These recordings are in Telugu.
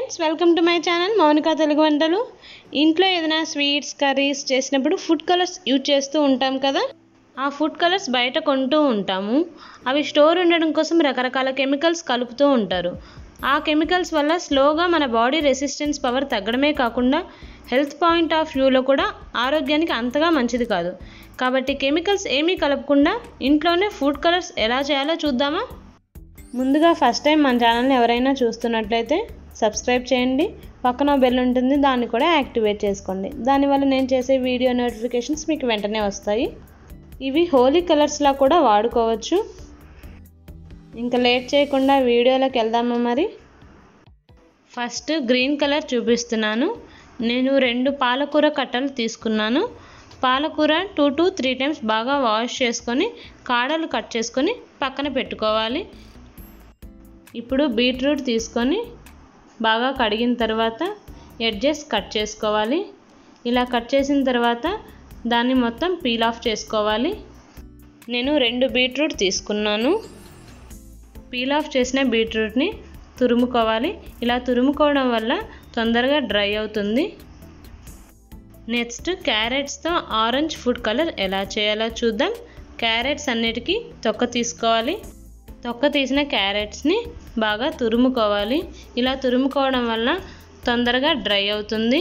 friends welcome to my channel Mounika Telugu వంటలు ఇంట్లో ఏదైనా స్వీట్స్ కర్రీస్ చేసినప్పుడు ఫుడ్ కలర్స్ యూజ్ చేస్తూ ఉంటాం కదా ఆ ఫుడ్ కలర్స్ బయట కొంటూ ఉంటాము అవి స్టోర్ ఉండడం కోసం రకరకాల కెమికల్స్ కలుపుతూ ఉంటారు ఆ కెమికల్స్ వల్ల స్లోగా మన బాడీ రెసిస్టెన్స్ పవర్ తగ్గడమే కాకుండా హెల్త్ పాయింట్ ఆఫ్ వ్యూలో కూడా ఆరోగ్యానికి అంతగా మంచిది కాదు కాబట్టి కెమికల్స్ ఏమీ కలపకుండా ఇంట్లోనే ఫుడ్ కలర్స్ ఎలా చేయాలో చూద్దామా ముందుగా ఫస్ట్ టైం మన ఛానల్ని ఎవరైనా చూస్తున్నట్లయితే సబ్స్క్రైబ్ చేయండి పక్కన బెల్ ఉంటుంది దాన్ని కూడా యాక్టివేట్ చేసుకోండి దానివల్ల నేను చేసే వీడియో నోటిఫికేషన్స్ మీకు వెంటనే వస్తాయి ఇవి హోలీ కలర్స్లా కూడా వాడుకోవచ్చు ఇంకా లేట్ చేయకుండా వీడియోలోకి వెళ్దామా మరి ఫస్ట్ గ్రీన్ కలర్ చూపిస్తున్నాను నేను రెండు పాలకూర కట్టలు తీసుకున్నాను పాలకూర టూ టు త్రీ టైమ్స్ బాగా వాష్ చేసుకొని కాడలు కట్ చేసుకొని పక్కన పెట్టుకోవాలి ఇప్పుడు బీట్రూట్ తీసుకొని బాగా కడిగిన తర్వాత ఎడ్జెస్ కట్ చేసుకోవాలి ఇలా కట్ చేసిన తర్వాత దాన్ని మొత్తం పీల్ ఆఫ్ చేసుకోవాలి నేను రెండు బీట్రూట్ తీసుకున్నాను పీల్ ఆఫ్ చేసిన బీట్రూట్ని తురుముకోవాలి ఇలా తురుముకోవడం వల్ల తొందరగా డ్రై అవుతుంది నెక్స్ట్ క్యారెట్స్తో ఆరెంజ్ ఫుడ్ కలర్ ఎలా చేయాలో చూద్దాం క్యారెట్స్ అన్నిటికీ తొక్క తీసుకోవాలి తొక్క తీసిన క్యారెట్స్ని బాగా తురుముకోవాలి ఇలా తురుముకోవడం వల్ల తొందరగా డ్రై అవుతుంది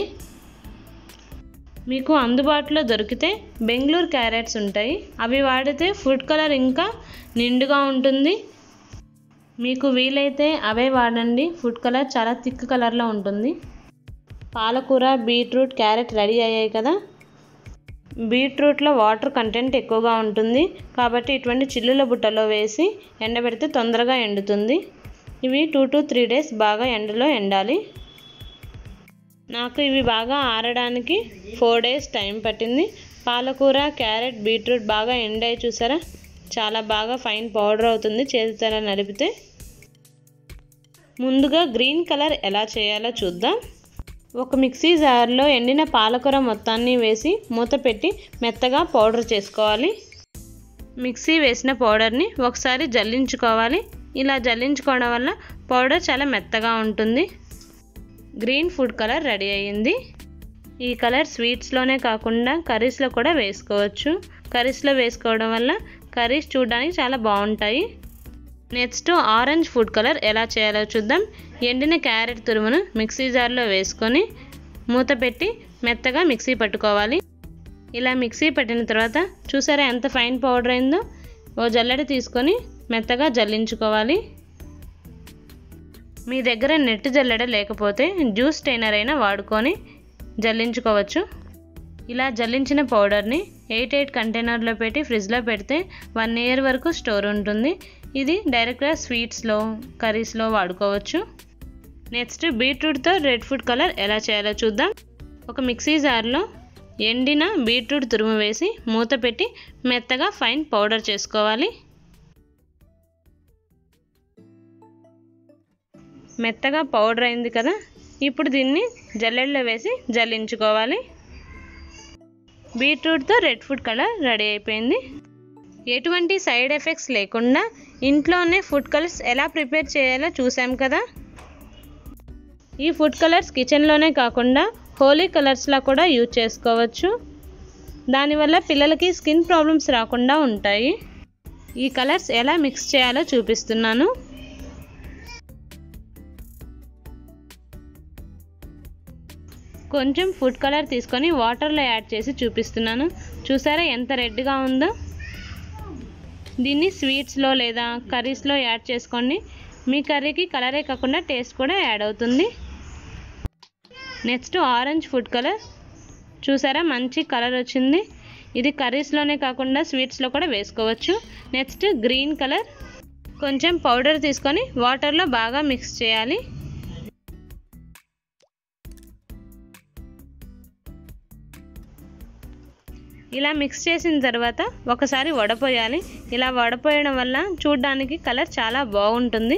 మీకు అందుబాటులో దొరికితే బెంగళూరు క్యారెట్స్ ఉంటాయి అవి వాడితే ఫుడ్ కలర్ ఇంకా నిండుగా ఉంటుంది మీకు వీలైతే అవే వాడండి ఫుడ్ కలర్ చాలా థిక్ కలర్లో ఉంటుంది పాలకూర బీట్రూట్ క్యారెట్ రెడీ అయ్యాయి కదా బీట్రూట్లో వాటర్ కంటెంట్ ఎక్కువగా ఉంటుంది కాబట్టి ఇటువంటి చిల్లుల బుట్టలో వేసి ఎండబెడితే తొందరగా ఎండుతుంది ఇవి టూ టు త్రీ డేస్ బాగా ఎండలో ఎండాలి నాకు ఇవి బాగా ఆరడానికి ఫోర్ డేస్ టైం పట్టింది పాలకూర క్యారెట్ బీట్రూట్ బాగా ఎండాయి చూసారా చాలా బాగా ఫైన్ పౌడర్ అవుతుంది చేతితో నలిపితే ముందుగా గ్రీన్ కలర్ ఎలా చేయాలో చూద్దాం ఒక మిక్సీ జార్లో ఎండిన పాలకూర మొత్తాన్ని వేసి మూత పెట్టి మెత్తగా పౌడర్ చేసుకోవాలి మిక్సీ వేసిన పౌడర్ని ఒకసారి జల్లించుకోవాలి ఇలా జల్లించుకోవడం వల్ల పౌడర్ చాలా మెత్తగా ఉంటుంది గ్రీన్ ఫుడ్ కలర్ రెడీ అయ్యింది ఈ కలర్ స్వీట్స్లోనే కాకుండా కర్రీస్లో కూడా వేసుకోవచ్చు కర్రీస్లో వేసుకోవడం వల్ల కర్రీస్ చూడడానికి చాలా బాగుంటాయి నెక్స్ట్ ఆరెంజ్ ఫుడ్ కలర్ ఎలా చేయాలో చూద్దాం ఎండిన క్యారెట్ తురుమును మిక్సీ జార్లో వేసుకొని మూత పెట్టి మెత్తగా మిక్సీ పట్టుకోవాలి ఇలా మిక్సీ పట్టిన తర్వాత చూసారా ఎంత ఫైన్ పౌడర్ అయిందో ఓ జల్లెడ తీసుకొని మెత్తగా జల్లించుకోవాలి మీ దగ్గర నెట్ జల్లెడ లేకపోతే జ్యూస్ స్టైనర్ అయినా వాడుకొని జల్లించుకోవచ్చు ఇలా జల్లించిన పౌడర్ని ఎయిట్ ఎయిట్ కంటైనర్లో పెట్టి ఫ్రిడ్జ్లో పెడితే వన్ ఇయర్ వరకు స్టోర్ ఉంటుంది ఇది డైరెక్ట్గా స్వీట్స్లో కర్రీస్లో వాడుకోవచ్చు నెక్స్ట్ బీట్రూట్తో రెడ్ ఫుడ్ కలర్ ఎలా చేయాలో చూద్దాం ఒక మిక్సీ జార్లో ఎండిన బీట్రూట్ తురుము వేసి మూత పెట్టి మెత్తగా ఫైన్ పౌడర్ చేసుకోవాలి మెత్తగా పౌడర్ అయింది కదా ఇప్పుడు దీన్ని జల్లెడలో వేసి జల్లించుకోవాలి బీట్రూట్తో రెడ్ ఫుడ్ కలర్ రెడీ అయిపోయింది ఎటువంటి సైడ్ ఎఫెక్ట్స్ లేకుండా ఇంట్లోనే ఫుడ్ కలర్స్ ఎలా ప్రిపేర్ చేయాలో చూసాం కదా ఈ ఫుడ్ కలర్స్ కిచెన్లోనే కాకుండా హోలీ కలర్స్లా కూడా యూజ్ చేసుకోవచ్చు దానివల్ల పిల్లలకి స్కిన్ ప్రాబ్లమ్స్ రాకుండా ఉంటాయి ఈ కలర్స్ ఎలా మిక్స్ చేయాలో చూపిస్తున్నాను కొంచెం ఫుడ్ కలర్ తీసుకొని వాటర్లో యాడ్ చేసి చూపిస్తున్నాను చూసారా ఎంత రెడ్గా ఉందో దీన్ని స్వీట్స్లో లేదా కర్రీస్లో యాడ్ చేసుకోండి మీ కర్రీకి కలరే కాకుండా టేస్ట్ కూడా యాడ్ అవుతుంది నెక్స్ట్ ఆరెంజ్ ఫుడ్ కలర్ చూసారా మంచి కలర్ వచ్చింది ఇది కర్రీస్లోనే కాకుండా స్వీట్స్లో కూడా వేసుకోవచ్చు నెక్స్ట్ గ్రీన్ కలర్ కొంచెం పౌడర్ తీసుకొని వాటర్లో బాగా మిక్స్ చేయాలి ఇలా మిక్స్ చేసిన తర్వాత ఒకసారి వడపోయాలి ఇలా వడపోయడం వల్ల చూడడానికి కలర్ చాలా బాగుంటుంది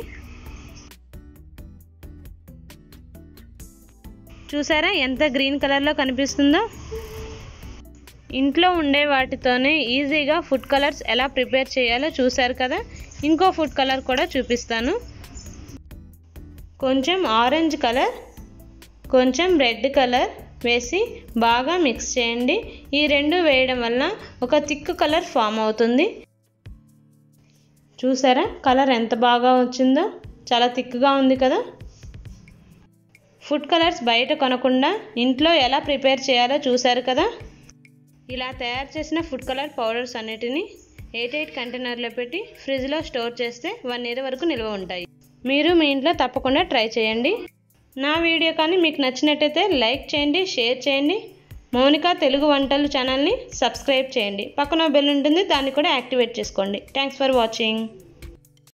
చూసారా ఎంత గ్రీన్ కలర్లో కనిపిస్తుందో ఇంట్లో ఉండే వాటితోనే ఈజీగా ఫుడ్ కలర్స్ ఎలా ప్రిపేర్ చేయాలో చూసారు కదా ఇంకో ఫుడ్ కలర్ కూడా చూపిస్తాను కొంచెం ఆరెంజ్ కలర్ కొంచెం రెడ్ కలర్ వేసి బాగా మిక్స్ చేయండి ఈ రెండు వేయడం వల్ల ఒక థిక్ కలర్ ఫామ్ అవుతుంది చూసారా కలర్ ఎంత బాగా వచ్చిందో చాలా థిక్గా ఉంది కదా ఫుడ్ కలర్స్ బయట కొనకుండా ఇంట్లో ఎలా ప్రిపేర్ చేయాలో చూసారు కదా ఇలా తయారు చేసిన ఫుడ్ కలర్ పౌడర్స్ అన్నిటిని ఎయిట్ ఎయిట్ కంటైనర్లో పెట్టి ఫ్రిడ్జ్లో స్టోర్ చేస్తే వన్ ఇయర్ వరకు నిల్వ ఉంటాయి మీరు మీ ఇంట్లో తప్పకుండా ట్రై చేయండి నా వీడియో కానీ మీకు నచ్చినట్టయితే లైక్ చేయండి షేర్ చేయండి మౌనిక తెలుగు వంటలు ఛానల్ని సబ్స్క్రైబ్ చేయండి పక్కన బెల్ ఉంటుంది దాన్ని కూడా యాక్టివేట్ చేసుకోండి థ్యాంక్స్ ఫర్ వాచింగ్